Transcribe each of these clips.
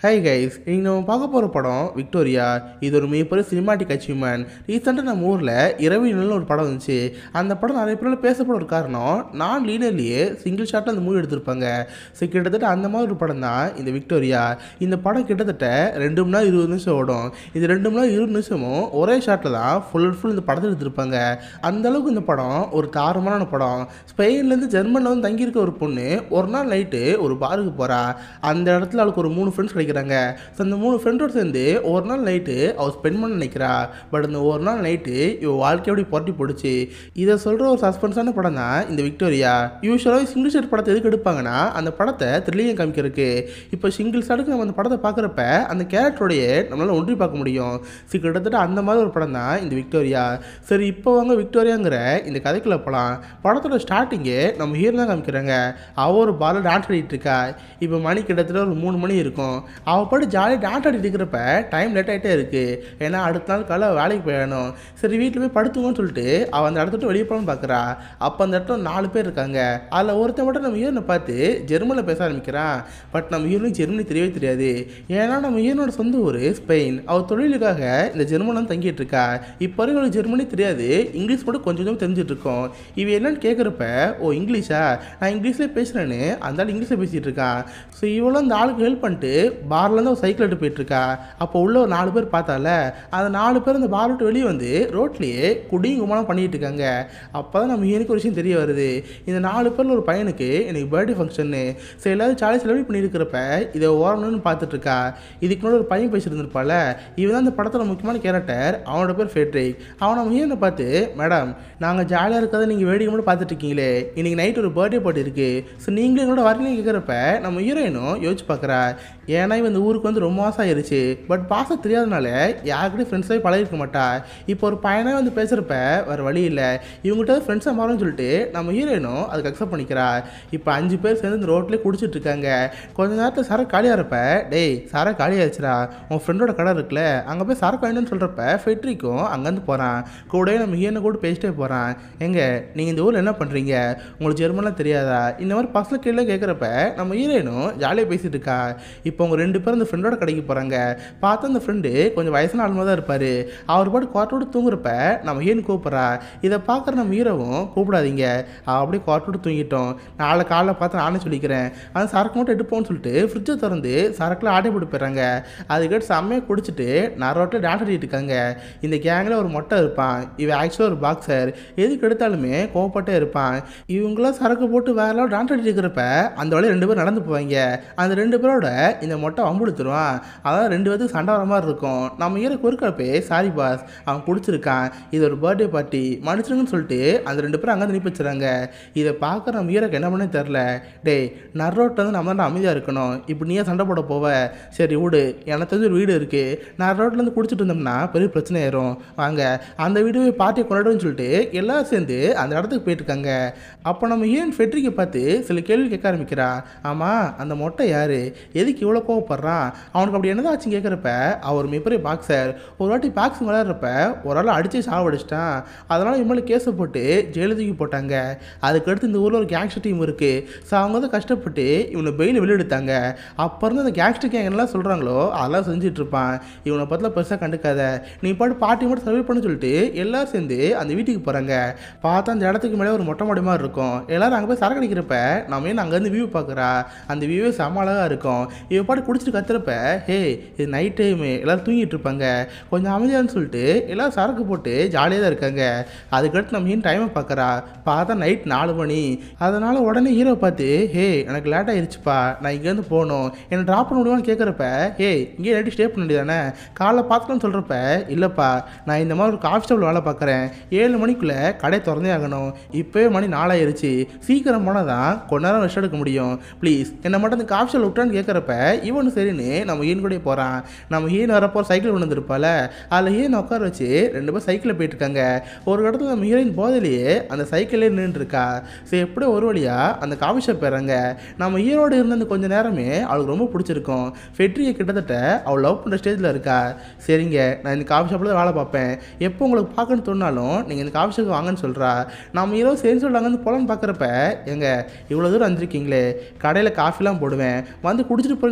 hi guys இன்னைக்கு நம்ம பார்க்க போகிற படம் விக்டோரியா இது ஒரு மிகப்பெரிய சினிமாட்டிக் அச்சீவ்மெண்ட் ரீசெண்டாக நம்ம ஊரில் இரவு நிழல்னு ஒரு படம் வந்துச்சு அந்த படம் நிறைய பேரால் பேசப்பட ஒரு காரணம் நான் லீனர்லேயே சிங்கிள் ஷாட்டில் அந்த மூவி எடுத்திருப்பாங்க ஸோ கிட்டத்தட்ட அந்த மாதிரி ஒரு படம் தான் இந்த விக்டோரியா இந்த படம் கிட்டத்தட்ட ரெண்டு மணி நேரம் இருபது நிமிஷம் ஓடும் இது ரெண்டு மணி நேரம் இருபது நிமிஷமும் ஒரே ஷாட்டில் தான் ஃபுல் அண்ட் ஃபுல் இந்த படத்தை எடுத்திருப்பாங்க அந்த அளவுக்கு இந்த படம் ஒரு தாறுமாறான படம் ஸ்பெயின்லேருந்து ஜெர்மனில் வந்து தங்கியிருக்க ஒரு பொண்ணு ஒரு நாள் நைட்டு ஒரு பாருக்கு போகிறா அந்த இடத்துல அவளுக்கு ஒரு மூணு ஃப்ரெண்ட்ஸ் கிடைக்கிறாங்க ஸோ அந்த மூணு ஃப்ரெண்டோட சேர்ந்து ஒரு நாள் நைட்டு அவள் ஸ்பெண்ட் பண்ண நினைக்கிறா பட் அந்த ஒரு நாள் நைட்டு இவ வாழ்க்கையோட புரட்டி போடுச்சு இதை சொல்கிற ஒரு சஸ்பென்ஸான படம் தான் இந்த விக்டோரியா யூஸ்வலாக சிங்கிள் ஷாட் படத்தை எதுக்கு எடுப்பாங்கன்னா அந்த படத்தை த்ரில்லியம் காமிக்கிறதுக்கு இப்போ சிங்கிள் ஷாட்டுக்கு நம்ம அந்த படத்தை பார்க்குறப்ப அந்த கேரக்டரோடைய நம்மளால் ஒன்றி பார்க்க முடியும் ஸோ கிட்டத்தட்ட அந்த மாதிரி ஒரு படம் தான் இந்த விக்டோரியா சரி இப்போ வாங்க விக்டோரியாங்கிற இந்த கதைக்குள்ளே போகலாம் படத்தோட ஸ்டார்டிங்கே நம்ம ஹீரோ தான் காமிக்கிறாங்க அவள் ஒரு பாலில் டான்ஸ் ஆடிட்டு இருக்கா இப்போ மணி கிட்டத்தட்ட ஒரு மூணு மணி இருக்கும் அவள் பாட்டு ஜாலியாக டான்ஸ் ஆடிட்டு இருக்கிறப்ப டைம் லேட் ஆகிட்டே இருக்குது ஏன்னா அடுத்த நாள் காலை வேலைக்கு போயிடணும் சரி வீட்டில் போய் படுத்துவோன்னு சொல்லிட்டு அவள் அந்த இடத்த விட்டு வெளியே போகணும்னு பார்க்குறா அப்போ அந்த இடத்துல நாலு பேர் இருக்காங்க அதில் ஒருத்தன் மட்டும் நம்ம ஹீரோனை பார்த்து ஜெர்மனில் பேச ஆரம்பிக்கிறான் பட் நம்ம ஹீரோனுக்கு ஜெர்மனி தெரியவே தெரியாது ஏன்னா நம்ம ஹீரோனோட சொந்த ஊர் ஸ்பெயின் அவள் தொழிலுக்காக இந்த ஜெர்மனில் வந்து தங்கிட்டு இருக்கா இப்போ வரைக்கும் அவளுக்கு ஜெர்மனி தெரியாது இங்கிலீஷ் மட்டும் கொஞ்சம் கொஞ்சம் தெரிஞ்சுட்டு இருக்கோம் இவ என்னன்னு கேட்குறப்ப ஓ இங்கிலீஷா நான் இங்கிலீஷ்லேயே பேசுகிறேன்னு அந்த ஆள் இங்கிலீஷில் பேசிகிட்டு இருக்கான் ஸோ இவளும் அந்த ஆளுக்கு ஹெல்ப் பண்ணிட்டு பார்லேருந்து ஒரு சைக்கிள் எடுத்து போயிட்டுருக்கா அப்போ உள்ள ஒரு நாலு பேர் பார்த்தால அந்த நாலு பேர் அந்த பார் விட்டு வெளியே வந்து ரோட்லேயே குடியும் குமாரம் பண்ணிட்டு இருக்காங்க அப்போ தான் நம்ம எனக்கு ஒரு விஷயம் தெரிய வருது இந்த நாலு பேரில் ஒரு பையனுக்கு எனக்கு பர்த்டே ஃபங்க்ஷன்னு ஸோ எல்லாரும் சாலை செலிப்ரேட் பண்ணியிருக்கிறப்ப இதை ஓரணும்னு பார்த்துட்டு இருக்கா இதுக்கு முன்னாடி ஒரு பையன் பேசியிருந்திருப்பால இவன் தான் இந்த படத்தில் முக்கியமான கேரக்டர் அவனோட பேர் ஃபேட்ரிக் அவன் நம்ம ஹீரோனை பார்த்து மேடம் நாங்கள் ஜாலியாக இருக்கிறத நீங்கள் வேடிக்கை மட்டும் பார்த்துட்டு இருக்கீங்களே இன்னைக்கு நைட் ஒரு பர்த்டே பார்ட்டி இருக்குது ஸோ நீங்களும் எங்களோட வரலன்னு கேட்குறப்ப நம்ம ஹீரோயினும் யோசிச்சு பார்க்குறா ஏன்னா இவன் இந்த ஊருக்கு வந்து ரொம்ப மாதம் ஆயிருச்சு பட் பாசம் தெரியாதனால யாருக்கிட்டையும் ஃப்ரெண்ட்ஸாகவே பழகிருக்க மாட்டா இப்போ ஒரு பையனே வந்து பேசுகிறப்ப வேறு வழி இல்லை இவங்ககிட்ட ஃப்ரெண்ட்ஸாக மாறும்னு சொல்லிட்டு நம்ம ஹீரோயினும் அதுக்கு அக்செப்ட் பண்ணிக்கிறா இப்போ அஞ்சு பேர் சேர்ந்து இந்த ரோட்லேயே குடிச்சிட்டு இருக்காங்க கொஞ்ச நேரத்தில் சரக்கு காலியாக இருப்ப டேய் சரக்கு காலியாச்சுடா உன் ஃப்ரெண்டோட கடை இருக்குல்ல அங்கே போய் சரக்கு வாங்கினு சொல்கிறப்ப ஃபெட்ரிக்கும் அங்கேருந்து போகிறான் கூடவே நம்ம ஹீரோனை கூட பேசிட்டே போகிறான் எங்க நீங்கள் இந்த ஊரில் என்ன பண்ணுறீங்க உங்களுக்கு ஜெர்மன்லாம் தெரியாதா இந்த மாதிரி பசங்க கீழே கேட்குறப்ப நம்ம ஹீரோயினும் ஜாலியாக பேசிட்டு இருக்கா இப்போ அவங்க ரெண்டு பேரும் அந்த ஃப்ரெண்டோட கடைக்கு போகிறாங்க பார்த்தா அந்த ஃப்ரெண்டு கொஞ்சம் வயசான ஆளுமா தான் இருப்பார் அவர் பாட்டு குவார்ட்டோடு தூங்குறப்ப நம்ம ஹீரோன் கூப்பிட்றா இதை பார்க்குற நம்ம ஹீரோவும் கூப்பிடாதீங்க அவ அப்படியே குவார்ட்டோடு தூங்கிட்டோம் நாளை காலைல பார்த்து நானே சொல்லிக்கிறேன் அந்த சரக்கு மட்டும் எடுப்போம்னு சொல்லிட்டு ஃப்ரிட்ஜை திறந்து சரக்குல ஆடை போட்டு போயிடுறாங்க அதுக்கடுத்து செம்மையாக குடிச்சிட்டு நான் ரோட்டில் டான்ஸ் ஆடிட்டு இருக்காங்க இந்த கேங்கில் ஒரு மொட்டை இருப்பான் இவன் ஆக்சுவலாக ஒரு பாக்ஸர் எதுக்கு எடுத்தாலுமே கோவப்பட்டே இருப்பான் இவங்களாம் சரக்கு போட்டு வேற டான்ஸ் ஆடிட்டு இருக்கிறப்ப அந்த வழியை ரெண்டு பேரும் நடந்து போவாங்க அந்த ரெண்டு பேரோட இந்த மொட்டை வம்புடுத்துருவான் அதான் ரெண்டு பேத்துக்கு சண்டை வர மாதிரி இருக்கும் நம்ம ஈர குறுக்கப்பே சாரி பாஸ் அவன் பிடிச்சிருக்கான் இது ஒரு பர்த்டே பார்ட்டி மன்னிச்சிருங்கன்னு சொல்லிட்டு அந்த ரெண்டு பேரும் அங்கே நிற்ப வச்சுறாங்க இதை பார்க்குற நம்ம ஈரக்கு என்ன பண்ணே தெரில டேய் நர்ரோட்டில் வந்து நம்ம தான் அமைதியாக இருக்கணும் இப்போ நீயே சண்டை போட போவ சரி விடு எனக்கு தெரிஞ்ச ஒரு வீடு இருக்குது நான் ரோட்லேருந்து குடிச்சிட்டு இருந்தோம்னா பெரிய பிரச்சனை ஆயிரும் வாங்க அந்த வீடியோவை பார்ட்டியை கொண்டாடுன்னு சொல்லிட்டு எல்லாரும் சேர்ந்து அந்த இடத்துக்கு போயிட்டுருக்காங்க அப்போ நம்ம ஏன் ஃபெட்ரிக்கை பார்த்து சில கேள்வி கேட்க ஆரம்பிக்கிறா ஆமாம் அந்த மொட்டை யார் எதுக்கு இவ்வளோ கோவப்படுறான் அவனுக்கு அப்படி என்னதான் ஆச்சுன்னு கேட்குறப்ப அவர் மிகப்பெரிய பாக்ஸர் ஒரு வாட்டி பாக்ஸிங் விளையாடுறப்ப ஒரு ஆள் அடித்து சாவடிச்சிட்டான் அதனால் இவங்க மேலே கேஸை போட்டு ஜெயிலு தூக்கி போட்டாங்க அதுக்கடுத்து இந்த ஊரில் ஒரு கேங்ஸ்டர் டீம் இருக்குது ஸோ அவங்க தான் கஷ்டப்பட்டு இவனை பெயில் வெளியெடுத்தாங்க அப்போ இருந்து அந்த கேங்ஸ்டர் கேங் என்னெல்லாம் சொல்கிறாங்களோ அதெல்லாம் செஞ்சுட்டு இருப்பான் இவனை பற்றிலாம் பெருசாக கண்டுக்காத நீ பாட்டு பார்ட்டி மட்டும் சர்வே பண்ண சொல்லிட்டு எல்லாரும் சேர்ந்து அந்த வீட்டுக்கு போகிறாங்க பார்த்தா அந்த இடத்துக்கு மேலே ஒரு மொட்டை மாடி மாதிரி இருக்கும் எல்லாரும் அங்கே போய் சரக்கு அடிக்கிறப்ப நம்ம ஏன் அங்கேருந்து வியூ பார்க்குறா அந்த வியூவே செம்ம அழகாக இருக்கும் இவ பாட்டு குடிச்சிட்டு கத்துறப்ப ஹே இது நைட் டைமு எல்லாரும் தூங்கிட்டு இருப்பாங்க கொஞ்சம் அமைதியான்னு சொல்லிட்டு எல்லாரும் சரக்கு போட்டு ஜாலியாக தான் இருக்காங்க அதுக்கடுத்து நம்ம ஏன் டைமை பார்க்குறா பார்த்தா நைட் நாலு மணி அதனால் உடனே ஹீரோ பார்த்து ஹே எனக்கு லேட் ஆயிருச்சுப்பா நான் இங்கேருந்து போகணும் என்னை ட்ராப் பண்ண முடியுமான்னு கேட்குறப்ப ஹே இங்கேயே நைட்டு ஸ்டே பண்ண வேண்டியதானே காலைல பார்த்துக்கலாம்னு சொல்கிறப்ப இல்லைப்பா நான் இந்த மாதிரி ஒரு காஃபி ஷாப்பில் வேலை பார்க்குறேன் ஏழு மணிக்குள்ளே கடை திறந்தே ஆகணும் இப்போவே மணி நாலாயிருச்சு சீக்கிரம் போனால் தான் கொஞ்ச நேரம் ரெஸ்ட் எடுக்க முடியும் ப்ளீஸ் என்னை மட்டும் அந்த காஃபி ஷாப்பில் விட்டான்னு கேட்குறப்ப இவனு சரின்னு நம்ம ஈன் கூட போகிறான் நம்ம ஈன் வரப்போ ஒரு சைக்கிள் கொண்டு வந்திருப்பால அதில் ஈன் உட்கார வச்சு ரெண்டு பேரும் சைக்கிளில் போயிட்டு இருக்காங்க ஒரு இடத்துல நம்ம ஹீரோயின் போதிலேயே அந்த சைக்கிளே நின்றுருக்கா சரி எப்படியோ ஒரு வழியாக அந்த காஃபி ஷாப் போயிடுறாங்க நம்ம ஈரோடு இருந்த அந்த கொஞ்ச நேரமே அவளுக்கு ரொம்ப பிடிச்சிருக்கும் ஃபெட்ரியை கிட்டத்தட்ட அவள் லவ் பண்ணுற ஸ்டேஜில் இருக்கா சரிங்க நான் இந்த காஃபி ஷாப்பில் தான் வேலை பார்ப்பேன் எப்போ உங்களுக்கு பார்க்கணும்னு தோணாலும் நீங்கள் இந்த காஃபி ஷாப் வாங்கன்னு சொல்கிறா நம்ம ஹீரோ சரி சொல்கிறாங்கன்னு போலான்னு பார்க்குறப்ப எங்க இவ்வளோ தூரம் வந்திருக்கீங்களே கடையில் காஃபிலாம் போடுவேன் வந்து குடிச்சிட்டு போறேன்னு கேட்குறப்ப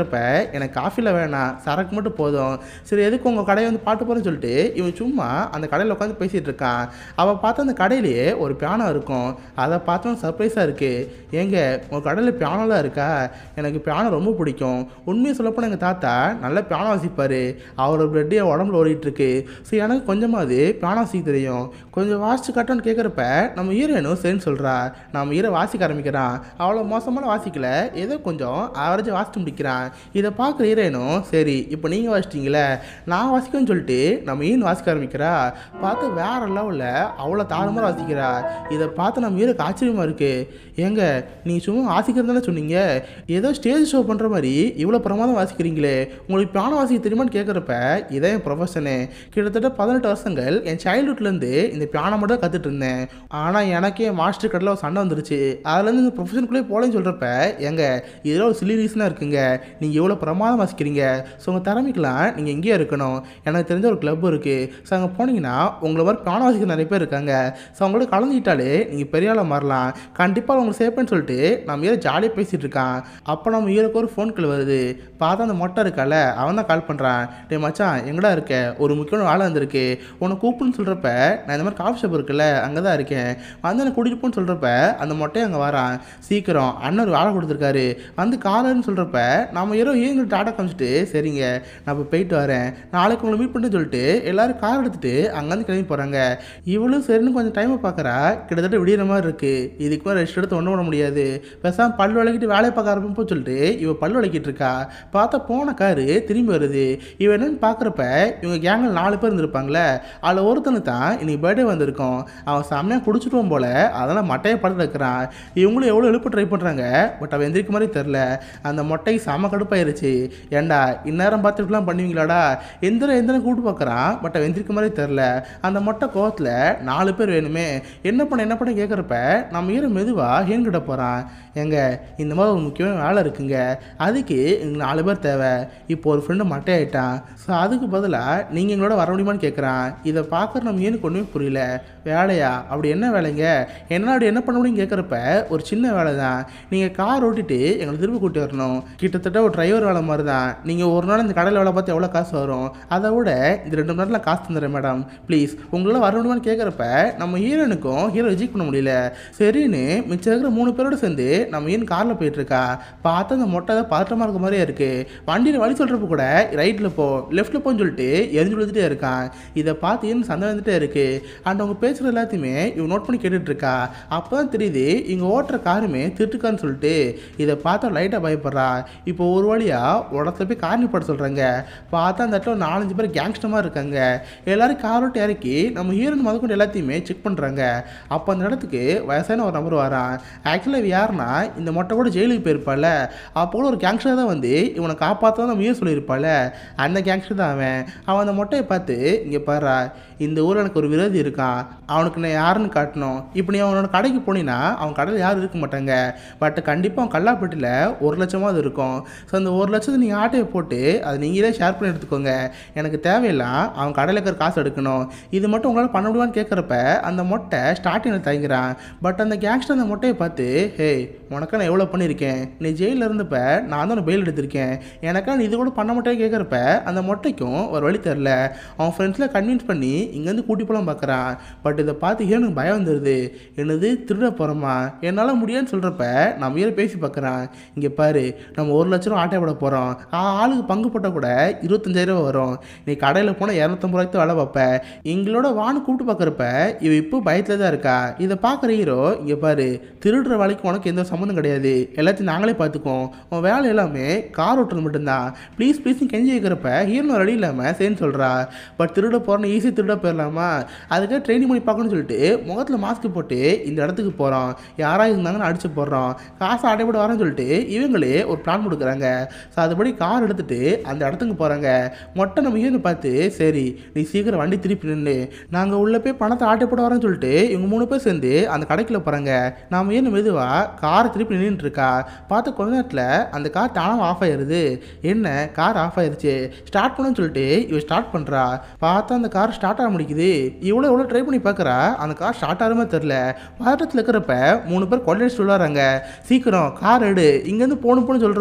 கேட்குறப்ப எனக்கு காஃபியில் வேணாம் சரக்கு மட்டும் போதும் சரி எதுக்கு உங்கள் கடையை வந்து பாட்டு போகிறேன்னு சொல்லிட்டு இவன் சும்மா அந்த கடையில் உட்காந்து பேசிகிட்டு இருக்கான் அவள் பார்த்தா அந்த கடையிலேயே ஒரு பியானோ இருக்கும் அதை பார்த்தோம் சர்ப்ரைஸாக இருக்குது ஏங்க உங்கள் கடையில் பியானோலாம் இருக்கா எனக்கு பியானோ ரொம்ப பிடிக்கும் உண்மையை சொல்லப்போனால் எங்கள் தாத்தா நல்ல பியானோ வாசிப்பார் அவரோட பிளட்டு என் உடம்புல ஓடிட்டு இருக்கு ஸோ எனக்கு கொஞ்சமாவது பியானோ வாசிக்க தெரியும் கொஞ்சம் வாசிச்சு காட்டோன்னு கேட்குறப்ப நம்ம ஹீரோயினும் சரின்னு சொல்கிறா நம்ம ஹீரோ வாசிக்க ஆரம்பிக்கிறான் அவ்வளோ மோசமான வாசிக்கல ஏதோ கொஞ்சம் ஆவரேஜாக வாசித்து முடிக்கிறான் இதை பார்க்குற ஹீரோயினும் சரி இப்போ நீங்கள் வாசிட்டீங்களே நான் வாசிக்கணும்னு சொல்லிட்டு நம்ம ஈன் வாசிக்க ஆரம்பிக்கிறா பார்த்து வேற லெவலில் அவ்வளோ தாறுமாற வாசிக்கிறா இதை பார்த்து நம்ம ஹீரோக்கு ஆச்சரியமாக இருக்குது ஏங்க நீங்கள் சும்மா வாசிக்கிறதானே சொன்னீங்க ஏதோ ஸ்டேஜ் ஷோ பண்ணுற மாதிரி இவ்வளோ பிரமாதம் வாசிக்கிறீங்களே உங்களுக்கு பியானோ வாசிக்க தெரியுமான்னு கேட்குறப்ப இதான் என் ப்ரொஃபஷனு கிட்டத்தட்ட பதினெட்டு வருஷங்கள் என் சைல்ட்ஹுட்லேருந்து இந்த பியானோ மட்டும் தான் கற்றுட்டு இருந்தேன் ஆனால் எனக்கே என் மாஸ்டர் கடையில் ஒரு சண்டை வந்துருச்சு அதுலேருந்து இந்த ப்ரொஃபஷனுக்குள்ளே போலேன்னு சொல்கிறப்ப ஏங்க இதில் ஒரு சிலி ரீசனாக இருக்குங்க நீங்கள் எவ்வளோ பிரமாதம் வாசிக்கிறீங்க ஸோ உங்கள் திறமைக்கெலாம் நீங்கள் எங்கேயே இருக்கணும் எனக்கு தெரிஞ்ச ஒரு கிளப் இருக்குது ஸோ அங்கே போனீங்கன்னா உங்களை மாதிரி பியானோ வாசிக்கிற நிறைய பேர் இருக்காங்க ஸோ அவங்களோட கலந்துக்கிட்டாலே நீங்கள் பெரிய ஆளாக மாறலாம் கண்டிப்பாக உங்களுக்கு சேர்ப்பேன்னு சொல்லிட்டு நம்ம ஹீரோ ஜாலியாக பேசிகிட்டு இருக்கான் அப்போ நம்ம ஹீரோக்கு ஒரு ஃபோன் கால் வருது பார்த்தா அந்த மொட்டை இருக்கால அவன் தான் கால் பண்ணுறான் டே மச்சான் எங்கடா இருக்க ஒரு முக்கியமான ஆள் வந்திருக்கு உன்னை கூப்பிடுன்னு சொல்கிறப்ப நான் இந்த மாதிரி காஃபி ஷாப் இருக்குல்ல அங்கே தான் இருக்கேன் வந்து என்னை கூட்டிகிட்டு போன்னு சொல்கிறப்ப அந்த மொட்டையை அங்கே வரான் சீக்கிரம் அண்ணன் ஒரு வேலை கொடுத்துருக்காரு வந்து காலர்னு சொல்கிறப்ப நம்ம ஹீரோ ஏங்க டாட்டா காமிச்சிட்டு சரிங்க நான் இப்போ போயிட்டு வரேன் நாளைக்கு உங்களை மீட் பண்ணிட்டு சொல்லிட்டு எல்லாரும் கார் எடுத்துட்டு அங்கேருந்து கிளம்பி போகிறாங்க இவளும் சரின்னு கொஞ்சம் டைமை பார்க்குறா கிட்டத்தட்ட விடியிற மாதிரி இருக்குது இதுக்கு மேலே ரெஸ்ட் எடுத்து ஒன்றும் பண்ண முடியாது பேசாம பல் விளக்கிட்டு வேலையை பார்க்க ஆரம்பிப்போம் சொல்லிட்டு இவ பல் விளக்கிட்டு இருக்கா பார்த்தா போன காரு திரும்பி வருது இவன் என்னன்னு பார்க்குறப்ப இவங்க கேங்கில் நாலு பேர் இருந்திருப்பாங்களே அதில் ஒருத்தனு தான் இன்னைக்கு பர்த்டே வந்திருக்கும் அவன் செம்மையாக குடிச்சிட்டுவோம் போல அதெல்லாம் மட்டையை படம் இருக்கிறான் இவங்களும் எவ்வளோ எழுப்பு ட்ரை பண்ணுறாங்க பட் அவன் எந்திரிக்க மாதிரி தெரில அந்த மொட்டை செம கடுப்பாயிருச்சு ஏண்டா இந்நேரம் பார்த்துட்டுலாம் பண்ணுவீங்களாடா எந்திர எந்திரம் கூட்டு பார்க்குறான் பட் அவன் எந்திரிக்க மாதிரி தெரில அந்த மொட்டை கோவத்தில் நாலு பேர் வேணுமே என்ன பண்ண என்ன பண்ண கேட்குறப்ப நம்ம ஈர மெதுவாக ஹேன்கிட்ட போகிறான் ஏங்க இந்த மாதிரி ஒரு முக்கியமான வேலை இருக்குங்க அதுக்கு எங்களுக்கு நாலு பேர் தேவை இப்போ ஒரு ஃப்ரெண்டு மட்டை ஆயிட்டான் ஸோ அதுக்கு பதிலாக நீங்கள் எங்களோட வர முடியுமான்னு கேட்குறான் இதை பார்க்குற நம்ம ஏனுக்கு ஒன்றுமே புரியல வேலையா அப்படி என்ன வேலைங்க என்னால் அப்படி என்ன பண்ண முடியும்னு கேட்குறப்ப ஒரு சின்ன வேலை தான் நீங்கள் கார் ஓட்டிட்டு எங்களை திரும்ப கூட்டி வரணும் கிட்டத்தட்ட ஒரு டிரைவர் வேலை மாதிரி தான் நீங்கள் ஒரு நாள் இந்த கடையில் வேலை பார்த்து எவ்வளோ காசு வரும் அதை விட இந்த ரெண்டு மணி நேரத்தில் காசு தந்துடுறேன் மேடம் ப்ளீஸ் உங்களால் வர முடியுமான்னு கேட்குறப்ப நம்ம ஹீரோனுக்கும் ஹீரோ ரிஜெக்ட் பண்ண முடியல சரின்னு மிச்சம் இருக்கிற மூணு பேரோட சேர்ந்து நம்ம ஏன் காரில் போயிட்டு இருக்கா பார்த்தா அந்த மொட்டை தான் பதட்டமாக இருக்க மாதிரியே இருக்குது வண்டியில் வழி சொல்கிறப்ப கூட ரைட்டில் போ லெஃப்ட்டில் போன்னு சொல்லிட்டு எரிஞ்சு விழுந்துட்டே இருக்கான் இதை பார்த்து ஏன் சந்தேகம் வந்துட்டே இருக்குது அண்ட் அவங்க பேசுகிற எல்லாத்தையுமே இவன் நோட் பண்ணி கேட்டுட்டு இருக்கா அப்போ தான் தெரியுது இங்கே ஓட்டுற காருமே திருட்டுக்கான்னு சொல்லிட்டு இதை பார்த்தா லைட்டாக பயப்படுறா இப்போ ஒரு வழியாக உடத்துல போய் கார் நிப்பாட சொல்கிறாங்க பார்த்தா அந்த இடத்துல ஒரு நாலஞ்சு பேர் கேங்ஸ்டமாக இருக்காங்க எல்லாரும் கார் விட்டு இறக்கி நம்ம ஹீரோயின் முதற்கொண்டு எல்லாத்தையுமே செக் பண்ணுறாங்க அப்போ அந்த இடத்துக்கு வயசான ஒரு நபர் வரான் ஆக்சுவலாக இவ யாருன்னா இந்த மொட்டை கூட ஜெயிலுக்கு போயிருப்பாள் அப்போ கூட ஒரு கேங்ஸ்டர் தான் வந்து இவனை காப்பாற்ற நம்ம ஹீரோ சொல்லியிருப்பாள் அந்த கேங்ஸ்டர் தான் அவன் அவன் அந்த மொட்டையை பார்த்து இங்கே பாரு இந்த ஊரில் எனக்கு ஒரு விரோதி இருக்கான் அவனுக்கு நான் யாருன்னு காட்டணும் இப்போ நீ அவனோட கடைக்கு போனீங்கன்னா அவன் கடையில் யாரும் இருக்க மாட்டாங்க பட் கண்டிப்பாக அவன் கல்லாப்பட்டியில் ஒரு லட்சமாவது இருக்கும் ஸோ அந்த ஒரு லட்சத்தை நீங்கள் ஆட்டையை போட்டு அதை நீங்களே ஷேர் பண்ணி எடுத்துக்கோங்க எனக்கு தேவையில்லாம் அவன் கடையில் இருக்கிற காசு எடுக்கணும் இது மட்டும் உங்களால் பண்ண முடியுமான்னு கேட்குறப்ப அந்த மொட்டை ஸ்டார்டிங்கில் தயங்குறான் பட் அந்த கேங்ஸ்டர் அந்த மொட்டையை பார்த்து ஹே உனக்கா நான் எவ்வளோ பண்ணியிருக்கேன் நீ ஜெயிலில் இருந்தப்ப நான் தான் பெயில் எடுத்திருக்கேன் எனக்கா நீ இது கூட பண்ண மாட்டேன்னு கேட்குறப்ப அந்த மொட்டைக்கும் ஒரு வழி தெரில அவன் ஃப்ரெண்ட்ஸில் கன்வின்ஸ் பண்ணி இங்கேருந்து கூட்டி போகலாம் பார்க்குறான் பட் இதை பார்த்து எனக்கு பயம் வந்துடுது என்னது திருட போகிறோமா என்னால் முடியாதுன்னு சொல்கிறப்ப நம்ம ஏன் பேசி பார்க்குறான் இங்கே பாரு நம்ம ஒரு லட்ச ரூபா ஆட்டை போட போகிறோம் ஆளுக்கு பங்கு போட்டால் கூட இருபத்தஞ்சாயிரம் ரூபா வரும் நீ கடையில் போனால் இரநூத்தம்பது ரூபாய்க்கு வேலை பார்ப்ப எங்களோட வான்னு கூப்பிட்டு பார்க்குறப்ப இவ இப்போ பயத்தில் தான் இருக்கா இதை பார்க்குற ஹீரோ இங்கே பாரு திருடுற வேலைக்கு உனக்கு எந்த சம்மந்தம் கிடையாது எல்லாத்தையும் நாங்களே பார்த்துக்குவோம் உன் வேலை எல்லாமே கார் ஓட்டுறது மட்டும்தான் ப்ளீஸ் ப்ளீஸ் கெஞ்சி வைக்கிறப்ப ஹீரோ ரெடி இல்லாமல் சரின்னு சொல்கிறா பட் திருட போகிறோன்னு ஈஸி திருட போயிடலாமா அதுக்காக ட்ரைனிங் பண்ணி பார்க்கணும்னு சொல்லிட்டு முகத்தில் மாஸ்க் போட்டு இந்த இடத்துக்கு போகிறோம் யாராக இருந்தாங்கன்னு அடிச்சு போடுறோம் காசை அடைபட வரேன்னு சொல்லிட்டு இவங்களே ஒரு பிளான் கொடுக்குறாங்க ஸோ அதுபடி கார் எடுத்துட்டு அந்த இடத்துக்கு போகிறாங்க மொட்டை நம்ம ஹீரோனை பார்த்து சரி நீ சீக்கிரம் வண்டி திருப்பி நின்று நாங்கள் உள்ளே போய் பணத்தை ஆட்டை போட வரேன்னு சொல்லிட்டு இவங்க மூணு பேர் சேர்ந்து அந்த கடைக்குள்ள போகிறாங்க நாம ஏன்னு மெதுவாக காரை திருப்பி நின்றுட்டு இருக்கா பார்த்து கொஞ்ச நேரத்தில் அந்த கார் தானாக ஆஃப் ஆயிடுது என்ன கார் ஆஃப் ஆயிருச்சு ஸ்டார்ட் பண்ணுன்னு சொல்லிட்டு இவ ஸ்டார்ட் பண்ணுறா பார்த்தா அந்த கார் ஸ்டார்ட் ஆக முடிக்குது இவ்வளோ எவ்வளோ ட்ரை பண்ணி பார்க்குறா அந்த கார் ஸ்டார்ட் ஆகாம தெரில பதட்டத்தில் இருக்கிறப்ப மூணு பேர் கொள்ளையடிச்சு விளாட்றாங்க சீக்கிரம் கார் எடு இங்கேருந்து போகணும் போகணும்னு சொல்கிறப்ப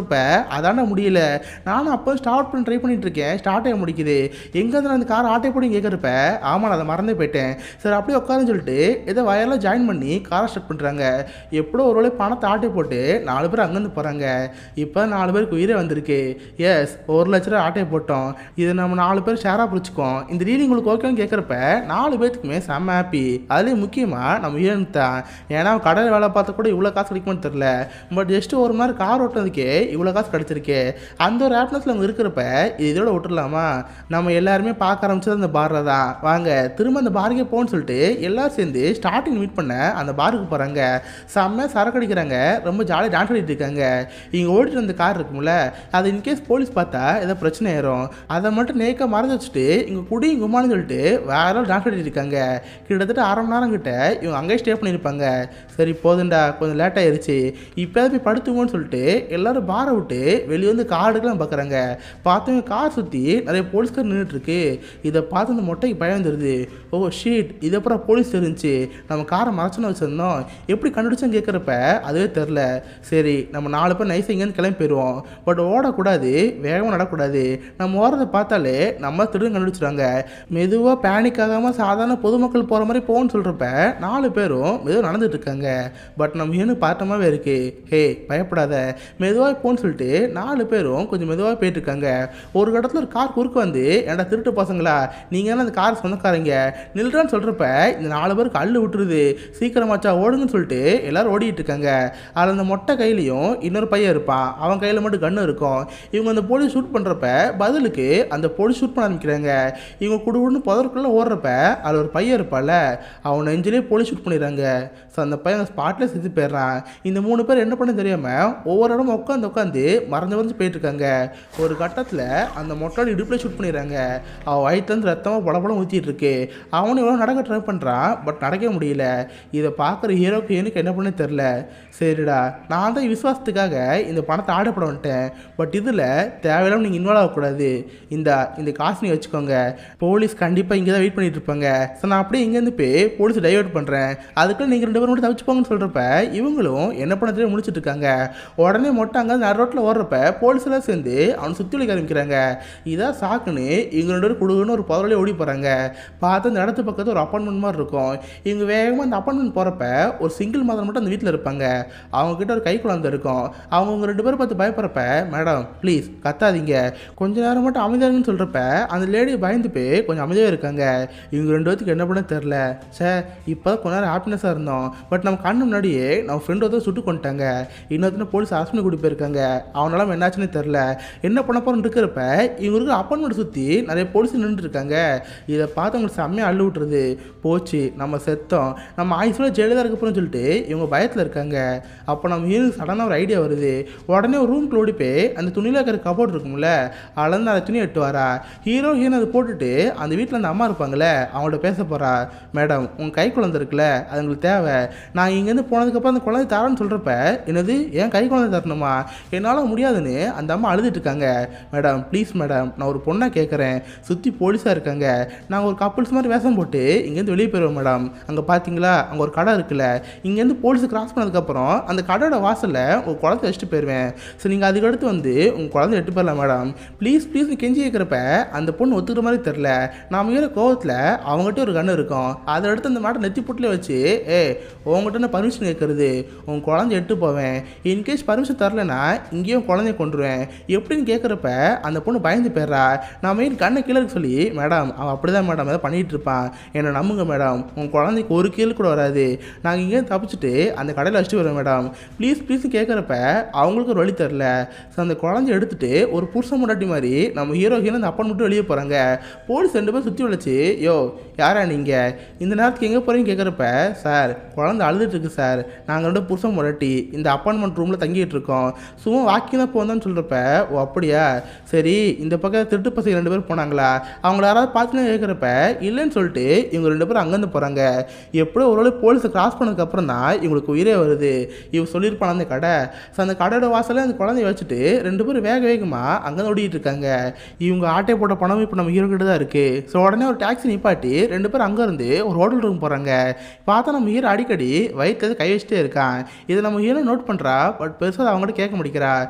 அதான முடியல நானும் அப்போ ஸ்டார்ட் பண்ணி ட்ரை பண்ணிட்டு இருக்கேன் ஸ்டார்ட் ஆக முடிக்குது எங்கேருந்து நான் அந்த கார் ஆட்டை போட்டு கேட்குறப்ப ஆமாம் நான் அதை மறந்தே போயிட்டேன் சரி அப்படியே உட்காருன்னு சொல்லிட்டு ஏதோ வயரில் ஜாயின் பண்ணி காரை ஸ்டார்ட் பண்ணுறாங்க எப்படோ ஒரு வேளை பணத்தை ஆட்டை போட்டு நாலு பேர் அங்கேருந்து போகிறாங்க இப்போ நாலு பேருக்கு உயிரே வந்திருக்கு எஸ் ஒரு லட்ச ரூபா ஆட்டையை போட்டோம் இதை நம்ம நாலு பேர் ஷேராக பிடிச்சிக்கோம் இந்த ரீடிங் உங்களுக்கு ஓகேன்னு கேட்குறப்ப நாலு பேர்த்துக்குமே செம்ம ஹாப்பி அதுலேயும் முக்கியமாக நம்ம ஹீரோன் தான் ஏன்னா அவன் கடையில் வேலை பார்த்தா கூட இவ்வளோ காசு கிடைக்குமான்னு தெரில பட் ஜஸ்ட் ஒரு மணி நேரம் கார் ஓட்டுறதுக்கே இவ்வளோ காசு கிடைச்சிருக்கு அந்த ஒரு ஹாப்பினஸில் அவங்க இருக்கிறப்ப இது இதோட விட்டுறலாமா நம்ம எல்லாருமே பார்க்க ஆரம்பிச்சது அந்த பாரில் தான் வாங்க திரும்ப அந்த பாருக்கே போகணும்னு சொல்லிட்டு எல்லாரும் சேர்ந்து ஸ்டார்டிங் மீட் பண்ண அந்த பாருக்கு போகிறாங்க செம்ம சரக்கு அடிக்கிறாங்க ரொம்ப ஜாலியாக டான்ஸ் ஆடிட்டு இருக்காங்க இங்கே ஓடிட்டு வந்த கார் இருக்கும்ல அது இன்கேஸ் போலீஸ் பார்த்தா ஏதோ பிரச்சனை ஆயிரும் அதை மட்டும் நேக்க மறந்து வச்சுட்டு இங்கே குடி கும்மான்னு சொல்லிட்டு வேற டான்ஸ் ஆடிட்டு இருக்காங்க கிட்டத்தட்ட அரை மணி நேரம் கிட்ட இவங்க அங்கேயே ஸ்டே பண்ணியிருப்பாங்க சரி போதுண்டா கொஞ்சம் லேட் ஆயிருச்சு இப்போ போய் படுத்துங்கன்னு சொல்லிட்டு எல்லாரும் பாரை விட்டு வெளியே வந்து காடுக்கெல்லாம் பார்க்குறாங்க பார்த்தவங்க கார் சுற்றி நிறைய போலீஸ்கார் நின்றுட்டு இருக்கு இதை பார்த்து அந்த மொட்டைக்கு பயம் வந்துடுது ஓ ஷீட் இது அப்புறம் போலீஸ் தெரிஞ்சு நம்ம காரை மறைச்சுன்னு வச்சிருந்தோம் எப்படி கண்டுபிடிச்சோன்னு கேட்குறப்ப அதுவே தெரில சரி நம்ம நாலு பேர் நைஸாக இங்கேருந்து கிளம்பி போயிடுவோம் பட் ஓடக்கூடாது வேகமாக நடக்கூடாது நம்ம ஓடுறதை பார்த்தாலே நம்ம திருடன் கண்டுபிடிச்சிடுவாங்க மெதுவாக பேனிக் ஆகாமல் சாதாரண பொதுமக்கள் போகிற மாதிரி போகணும்னு சொல்கிறப்ப நாலு பேரும் மெதுவாக நடந்துட்டு இருக்காங்க பட் நம்ம ஏன்னு பார்த்தமாவே இருக்கு ஹே பயப்படாத மெதுவாக போன்னு சொல்லிட்டு நாலு பேரும் கொஞ்சம் மெதுவாக போயிட்டு இருக்காங்க ஒரு இடத்துல ஒரு கார் குறுக்க வந்து ஏன்டா திருட்டு பசங்களா நீங்கள் அந்த கார் சொந்தக்காரங்க நில்றான்னு சொல்கிறப்ப இந்த நாலு பேருக்கு அள்ளு விட்டுருது சீக்கிரமாச்சா ஓடுங்கன்னு சொல்லிட்டு எல்லாரும் ஓடிட்டு இருக்காங்க அதில் அந்த மொட்டை கையிலையும் இன்னொரு பையன் இருப்பான் அவன் கையில் மட்டும் கன்று இருக்கும் இவங்க அந்த போலீஸ் ஷூட் பண்ணுறப்ப பதிலுக்கு அந்த போலீஸ் ஷூட் பண்ண ஆரம்பிக்கிறாங்க இவங்க குடுகுடுன்னு புதற்குள்ளே ஓடுறப்ப அதில் ஒரு பையன் இருப்பான்ல அவன் நெஞ்சிலே போலீஸ் ஷூட் பண்ணிடுறாங்க ஸோ அந்த பையன் அந்த ஸ்பாட்லேயே செத்து போயிடுறான் இந்த மூணு பேர் என்ன பண்ண தெரியாமல் ஒவ்வொரு இடமும் உட்காந்து உட்காந்து மறைஞ்சு மறைஞ்சு போயிட்டு இருக்காங்க ஒரு கட்டத்தில் அந்த மொட்டோட இடுப்பில் ஷூட் பண்ணிடுறாங்க அவன் வயிற்றுலேருந்து ரத்தமாக படபடம் ஊற்றிட்டு இருக்கு அவனும் எவ்வளோ நடக்க ட்ரை பண்ணுறான் பட் நடக்கவே முடியல இதை பார்க்குற ஹீரோக்கு எனக்கு என்ன பண்ண தெரில சரிடா நான் தான் விசுவாசத்துக்காக இந்த பணத்தை ஆர்டர் பண்ண வந்துட்டேன் பட் இதில் தேவையில்லாம நீங்கள் இன்வால்வ் ஆகக்கூடாது இந்த இந்த காசு நீ வச்சுக்கோங்க போலீஸ் கண்டிப்பாக இங்கே தான் வெயிட் பண்ணிட்டு இருப்பாங்க ஸோ நான் அப்படியே இங்கேருந்து போய் போலீஸ் டைவர்ட் பண்ணுறேன் அதுக்குள்ள நீங்கள் ரெண்டு பேரும் மட்டும் தவிச்சுப்போங்கன்னு சொல்கிறப்ப இவங்களும் என்ன பண்ண தெரியும் முடிச்சிட்டு இருக்காங்க உடனே மொட்டை அங்கே நடு ரோட்டில் ஓடுறப்ப போலீஸ் எல்லாம் சேர்ந்து அவனை சுற்றி வளைக்க ஆரம்பிக்கிறாங்க இதான் சாக்குன்னு இவங்க ரெண்டு பேரும் கொடுக்குன்னு ஒரு பதவியிலே ஓடி போகிறாங்க பார்த்து அந்த இடத்து பக்கத்து ஒரு அப்பார்ட்மெண்ட் மாதிரி இருக்கும் இவங்க வேகமாக அந்த அப்பார்ட்மெண்ட் போகிறப்ப ஒரு சிங்கிள் மதர் மட்டும் அந்த வீட்டில் இருப்பாங்க அவங்க கிட்ட ஒரு கை குழந்தை இருக்கும் அவங்க உங்க ரெண்டு பேரும் பார்த்து பயப்படுறப்ப மேடம் ப்ளீஸ் கத்தாதீங்க கொஞ்ச நேரம் மட்டும் அமைதியாருங்கன்னு சொல்கிறப்ப அந்த லேடி பயந்து போய் கொஞ்சம் அமைதியாக இருக்காங்க இவங்க ரெண்டு பேத்துக்கு என்ன பண்ண தெரில சே இப்போ கொஞ்ச நேரம் ஹாப்பினஸாக இருந்தோம் பட் நம்ம கண்ணு முன்னாடியே நம்ம ஃப்ரெண்ட் ஒருத்தர் சுட்டு கொண்டுட்டாங்க இன்னொருத்தனை போலீஸ் அரெஸ்ட் பண்ணி கூட்டி போயிருக்காங்க அவனால என்னாச்சுன்னு தெரில என்ன பண்ண போகிறோன்னு இருக்கிறப்ப இவங்க இருக்கிற அப்பார்ட்மெண்ட் சுற்றி நிறைய போலீஸ் நின்றுட்டு இருக்காங்க இதை பார்த்து அவங்களுக்கு செம்மையாக அள்ளு விட்டுருது போச்சு நம்ம செத்தோம் நம்ம ஆயுசோட ஜெயலலிதா இருக்க போகிறோம்னு சொல்லிட்டு இவங்க பயத்தில் இருக்காங்க அப்போ நம்ம ஹீரோக்கு சடனாக ஒரு ஐடியா வருது உடனே ஒரு ரூம்க்கு ஓடி போய் அந்த துணியில் இருக்கிற கபோர்ட் இருக்கும்ல அளந்து அந்த துணி எட்டு வரா ஹீரோ ஹீரோ அதை போட்டுட்டு அந்த வீட்டில் அந்த அம்மா இருப்பாங்களே அவங்கள்ட்ட பேச போகிறா மேடம் உங்கள் கை குழந்தை இருக்குல்ல அது உங்களுக்கு தேவை நான் இங்கேருந்து போனதுக்கப்புறம் அந்த குழந்தை தரேன்னு சொல்கிறப்ப என்னது ஏன் கை குழந்தை தரணுமா என்னால் முடியாதுன்னு அந்த அம்மா அழுதுட்டு இருக்காங்க மேடம் ப்ளீஸ் மேடம் நான் ஒரு பொண்ணை கேட்குறேன் சுற்றி போலீஸாக இருக்காங்க நாங்கள் ஒரு கப்புள்ஸ் மாதிரி வேஷம் போட்டு இங்கேருந்து வெளியே போயிடுவோம் மேடம் அங்கே பார்த்தீங்களா அங்கே ஒரு கடை இருக்குல்ல இங்கேருந்து போலீஸ் கிராஸ் பண்ணதுக்கப்புறம் அந்த கடையோட வாசலில் உங்கள் குழந்தை வச்சுட்டு போயிடுவேன் ஸோ நீங்கள் அதுக்கடுத்து வந்து உங்கள் குழந்தை எட்டு போயிடலாம் மேடம் ப்ளீஸ் ப்ளீஸ் கெஞ்சி கேட்குறப்ப அந்த பொண்ணு ஒத்துக்கிற மாதிரி தெரில நாம ஏற கோவத்தில் அவங்ககிட்ட ஒரு கண்ணு இருக்கும் அதை எடுத்து அந்த மாட்டை நெத்தி புட்டில் வச்சு ஏ உங்ககிட்ட நான் பர்மிஷன் கேட்குறது உன் குழந்தை எட்டு போவேன் இன்கேஸ் பர்மிஷன் தரலனா இங்கேயும் குழந்தைய கொண்டுருவேன் எப்படின்னு கேட்குறப்ப அந்த பொண்ணு பயந்து போயிடுறா நான் மெயின் கண்ணை கீழே இருக்க சொல்லி மேடம் அவன் அப்படி தான் மேடம் அதை பண்ணிகிட்டு இருப்பான் என்னை நம்புங்க மேடம் உன் குழந்தைக்கு ஒரு கீழே கூட வராது நாங்கள் இங்கே தப்பிச்சுட்டு அந்த கடையில் வச்சுட்டு வருவோம் மேடம் ப்ளீஸ் ப்ளீஸ் கேட்குறப்ப அவங்களுக்கு ஒரு வழி தெரில ஸோ அந்த குழந்தைய எடுத்துட்டு ஒரு புருஷன் முன்னாடி மாதிரி நம்ம ஹீரோ ஹீரோ அந்த அப்பன் மட்டும் வெளியே போகிறாங்க போலீஸ் ரெண்டு பேரும் சுற்றி வளைச்சு யோ யாரா நீங்கள் இந்த நேரத்துக்கு எங்கே போகிறீங்க கேட்குறப்ப சார் குழந்தை அழுதுட்டு இருக்கு சார் நாங்கள் ரெண்டு புருஷன் முரட்டி இந்த அப்பார்ட்மெண்ட் ரூமில் தங்கிட்டு இருக்கோம் சும்மா வாக்கிங் தான் போந்தோன்னு சொல்கிறப்ப ஓ அப்படியா சரி இந்த பக்கம் திருட்டு பசங்க ரெண்டு பேரும் போனாங்களா அவங்கள யாராவது பார்த்துன்னு கேட்குறப்ப இல்லைன்னு சொல்லிட்டு இவங்க ரெண்டு பேரும் அங்கேருந்து போகிறாங்க எப்படியோ ஒரு வேளை போலீஸை கிராஸ் பண்ணதுக்கப்புறம் தான் இவங்களுக்கு உயிரே வருது இவங்க சொல்லியிருப்பான் அந்த கடை ஸோ அந்த கடையோட வாசலில் அந்த குழந்தைய வச்சுட்டு ரெண்டு பேரும் வேக வேகமாக அங்கே ஓடிட்டு இருக்காங்க இவங்க ஆட்டை போட்ட பணம் இப்போ நம்ம ஹீரோ கிட்ட தான் இருக்குது ஸோ உடனே ஒரு டாக்ஸி நிப்பாட்டி ரெண்டு பேரும் அங்கேருந்து ஒரு ஹோட்டல் ரூம் போகிறாங்க பார்த்தா நம்ம ஹீரோ அடிக்கடி வயிற்று கை வச்சுட்டே இருக்கான் இதை நம்ம ஹீரோ நோட் பண்ணுறா பட் பெருசாக அவங்ககிட்ட கேட்க முடிக்கிறா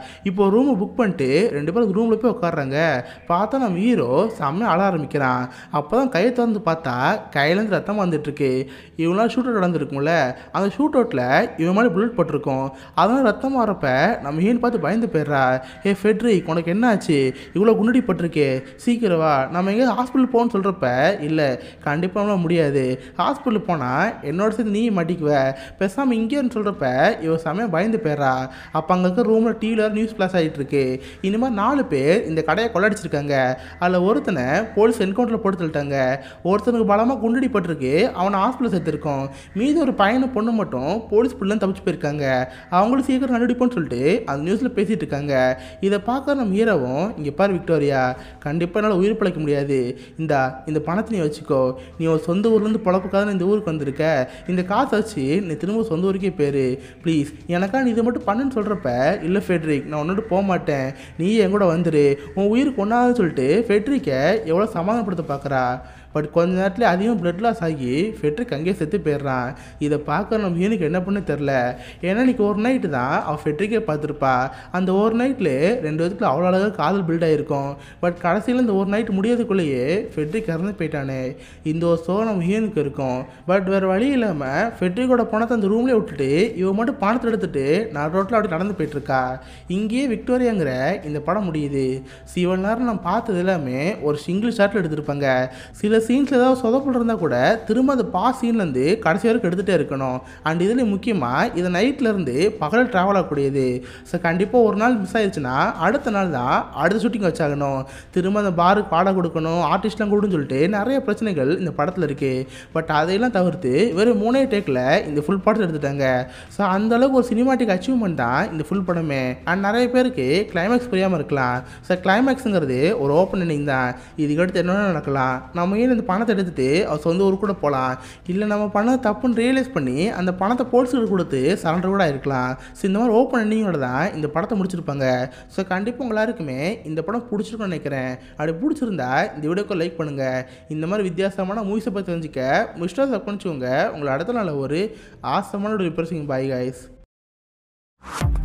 இப்போ ரூமை புக் பண்ணிட்டு ரெண்டு பேரும் ரூமில் போய் உட்காடுறாங்க பார்த்தா நம்ம ஹீரோ செம்மையாக அழ ஆரம்பிக்கிறான் அப்போ தான் கையை திறந்து பார்த்தா கையிலேருந்து ரத்தம் வந்துட்டுருக்கு இவங்களாம் ஷூட் அவுட் நடந்திருக்கும்ல அந்த ஷூட் அவுட்டில் இவன் மேலே புல்லட் பட்டிருக்கும் அதனால் ரத்தம் வரப்ப நம்ம ஹீன் பார்த்து பயந்து போயிடுறா ஏ ஃபெட்ரிக் உனக்கு என்ன ஆச்சு இவ்வளோ குண்டடி பட்டிருக்கே சீக்கிரம் வா நம்ம எங்கே ஹாஸ்பிட்டல் போகணும்னு சொல்கிறப்ப இல்லை கண்டிப்பாக நம்மளால முடியாது ஹாஸ்பிட்டல் போனால் என்னோட சேர்த்து நீ மாட்டிக்குவ பேசாமல் இங்கேன்னு சொல்கிறப்ப இவ செமையாக பயந்து போயிடுறா அப்போ அங்கே இருக்க ரூமில் டிவியில் நியூஸ் ஃப்ளாஷ் ஆகிட்டு இருக்கு இந்த மாதிரி நாலு பேர் இந்த கடையை கொள்ளடிச்சிருக்காங்க அதில் ஒருத்தனை போலீஸ் என்கவுண்டரில் போட்டு தள்ளிட்டாங்க ஒருத்தனுக்கு பலமாக குண்டடி பட்டிருக்கு அவனை ஹாஸ்பிட்டல் சேர்த்துருக்கோம் மீதி ஒரு பையனை பொண்ணு மட்டும் போலீஸ் பிள்ளை தப்பிச்சு போயிருக்காங்க அவங்களும் சீக்கிரம் கண்டுபிடிப்போம்னு சொல்லிட்டு அந்த நியூஸில் பேசிகிட்டு இருக்காங்க இதை பார்க்க நம்ம ஹீரோவும் இங்கே பாரு விக்டோரியா கண்டிப்பாக என்னால் உயிர் பிழைக்க முடியாது இந்தா இந்த பணத்தை நீ வச்சுக்கோ நீ ஒரு சொந்த ஊர்லேருந்து பொழப்புக்காக இந்த ஊருக்கு வந்திருக்க இந்த காசை வச்சு நீ திரும்ப சொந்த ஊருக்கே பேரு ப்ளீஸ் எனக்கா நீ இதை மட்டும் பண்ணுன்னு சொல்கிறப்ப இல்லை ஃபெட்ரிக் நான் உன்னோட போக மாட்டேன் நீ என் கூட வந்துரு உன் உயிருக்கு ஒன்றாதுன்னு சொல்லிட்டு ஃபெட்ரிக்கை எவ்வளோ சமாதானப்படுத்த பார்க்குறா பட் கொஞ்ச நேரத்தில் அதிகம் பிளட் லாஸ் ஆகி ஃபெட்ரிக் அங்கேயே செத்து போயிடுறான் இதை பார்க்க நம்ம ஹீனுக்கு என்ன பண்ண தெரில ஏன்னா இன்னைக்கு ஒரு நைட்டு தான் அவள் ஃபெட்ரிக்கே பார்த்துருப்பா அந்த ஒரு நைட்டில் ரெண்டு பேத்துக்குள்ள அவ்வளோ அழகாக காதல் பில்ட் ஆகிருக்கும் பட் கடைசியில் இந்த ஒரு நைட் முடியறதுக்குள்ளேயே ஃபெட்ரிக் இறந்து போயிட்டானே இந்த ஒரு சோ நம்ம ஹீனுக்கு இருக்கும் பட் வேறு வழி இல்லாமல் ஃபெட்ரிக்கோட பணத்தை அந்த ரூம்லேயே விட்டுட்டு இவன் மட்டும் பணத்தை எடுத்துட்டு நான் ரோட்டில் அப்படி நடந்து போயிட்டுருக்கா இங்கேயே விக்டோரியாங்கிற இந்த படம் முடியுது சிவன் நேரம் நான் பார்த்தது எல்லாமே ஒரு சிங்கிள் ஷாட்டில் எடுத்திருப்பாங்க சில சீன்ஸ் ஏதாவது சொதப்பல் இருந்தால் கூட திரும்ப அந்த பாஸ் சீன்லேருந்து கடைசி வரைக்கும் எடுத்துகிட்டே இருக்கணும் அண்ட் இதில் முக்கியமாக இது நைட்லேருந்து பகல் ட்ராவல் ஆகக்கூடியது ஸோ கண்டிப்பாக ஒரு நாள் மிஸ் ஆயிடுச்சுன்னா அடுத்த நாள் தான் அடுத்த ஷூட்டிங் வச்சாகணும் திரும்ப அந்த பாருக்கு பாட கொடுக்கணும் ஆர்டிஸ்ட்லாம் கொடுன்னு சொல்லிட்டு நிறைய பிரச்சனைகள் இந்த படத்தில் இருக்குது பட் அதையெல்லாம் தவிர்த்து வெறும் மூணே டேக்கில் இந்த ஃபுல் படத்தை எடுத்துட்டாங்க ஸோ அந்த அளவுக்கு ஒரு சினிமாட்டிக் அச்சீவ்மெண்ட் தான் இந்த ஃபுல் படமே அண்ட் நிறைய பேருக்கு கிளைமேக்ஸ் புரியாமல் இருக்கலாம் ஸோ கிளைமேக்ஸுங்கிறது ஒரு ஓப்பன் எண்டிங் தான் இதுக்கடுத்து என்ன நடக்கலாம் நம்ம ஏன் இந்த பணத்தை எடுத்துட்டு அவர் சொந்த ஊருக்கு கூட போகலாம் இல்லை நம்ம பண்ணது தப்புன்னு ரியலைஸ் பண்ணி அந்த பணத்தை போலீஸுக்கு கொடுத்து சரண்டர் கூட ஆயிருக்கலாம் ஸோ இந்த மாதிரி ஓப்பன் எண்டிங்கோட தான் இந்த படத்தை முடிச்சிருப்பாங்க ஸோ கண்டிப்பாக உங்க எல்லாருக்குமே இந்த படம் பிடிச்சிருக்கும்னு நினைக்கிறேன் அப்படி பிடிச்சிருந்தா இந்த வீடியோக்கு லைக் பண்ணுங்கள் இந்த மாதிரி வித்தியாசமான மூவிஸை பற்றி தெரிஞ்சுக்க மிஸ்டர் சப் பண்ணிச்சுக்கோங்க உங்களை அடுத்த நாள் ஒரு ஆசமான ஒரு ரிப்பர்சிங் பாய் காய்ஸ்